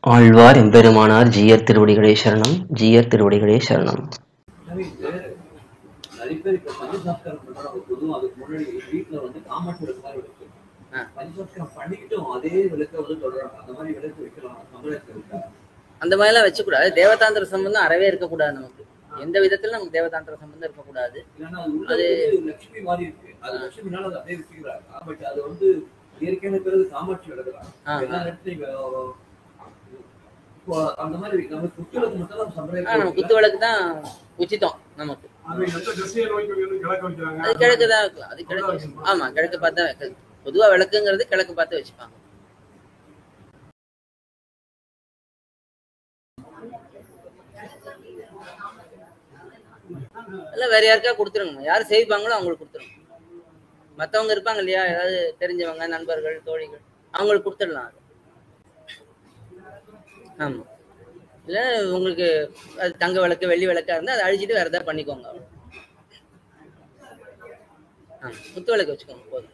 ஆழ்வார் எம்பெருமானார் ஜீயர் திருவடிகளே சரணம் ஜீயர் திருவடிகளே சரணம் எனவே இது நிறைய பேர் இப்ப பஞ்சசாஸ்திரம் பண்றாங்க பொதுவும் அதுக்கு முன்னாடி வீட்டுல வந்து காமாட்சி விளக்கு மாதிரி விளக்கு ஆ. பஞ்சசாஸ்திரம் பண்ணிக்கிட்டும் அதே விளக்க வந்து சொல்றாங்க அந்த மாதிரி விளக்கு வைக்கலாம் சமுதாயத்தில் இருக்கா அந்த மாதிரிலாம் வச்சுக்கூடாது தேவதாந்திர சம்பந்தம் அறவே இருக்கக்கூடாது நமக்கு எந்த விதத்துல நமக்கு தேவதாந்திர சம்பந்தம் இருக்கக்கூடாது இல்லைன்னா அது உள்ள அது- வந்து லட்சுமி மாதிரி இருக்கு அது லட்சுமினால அது அப்படியே வச்சுக்கிறாங்க பட் அது வந்து இயற்கையான பேர் காமாட்சி விளக்குறாங்க ஆ, எல்லா இடத்துலயும் வே- இப்போ அந்த மாதிரி நம்ம குத்துவிளக்கு மட்டும் தான் ஆ, நம்ம சம்பிரதாயம் குத்து விளக்கு தான் உச்சிதம் நமக்கு அது எந்த திசையை நோக்கி வைக்கிறது கிழக்கு வைக்கிறாங்க அது கிழக்கு தான் இருக்கும். அது கிழக்கு வச்சு- ஆமா கிழக்கு பார்த்து தான் வைக்கிறது பொதுவா விளக்குங்கிறது கிழக்கு பார்த்து வச்சுப்பாங்க இல்ல வேற யாருக்கா கொடுத்துருங்க யார் செய்வாங்களோ அவங்களுக்கு கொடுத்துருங்க மத்தவங்க இருப்பாங்க இல்லையா ஏதாவது தெரிஞ்சவங்க நண்பர்கள் தோழிகள் அவங்களுக்கு கொடுத்துடலாம் அது ஆமா இல்ல உங்களுக்கு அது தங்க விளக்கு வெள்ளி விளக்கா இருந்தா அதை அழிச்சிட்டு வேற ஏதாவது பண்ணிக்கோங்க அவ்வளவு. ஆ, குத்து விளக்கு வச்சுக்கோங்க போதும்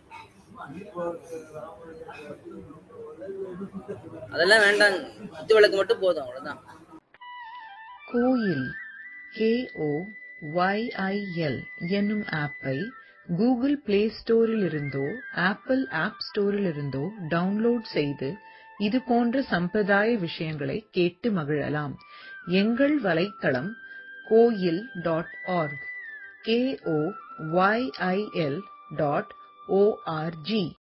அதெல்லாம் வேண்டாம் குத்து விளக்கு மட்டும் போதும் அவ்வளவுதான் கோயில் கேஓஒய்ஐஎல் என்னும் ஆப்பை கூகுள் பிளே ஸ்டோரில் இருந்தோ ஆப்பிள் ஆப் ஸ்டோரில் இருந்தோ டவுன்லோட் செய்து இது போன்ற சம்பிரதாய விஷயங்களை கேட்டு மகிழலாம் எங்கள் வலைத்தளம் Koyil dot org K O Y I L dot O R G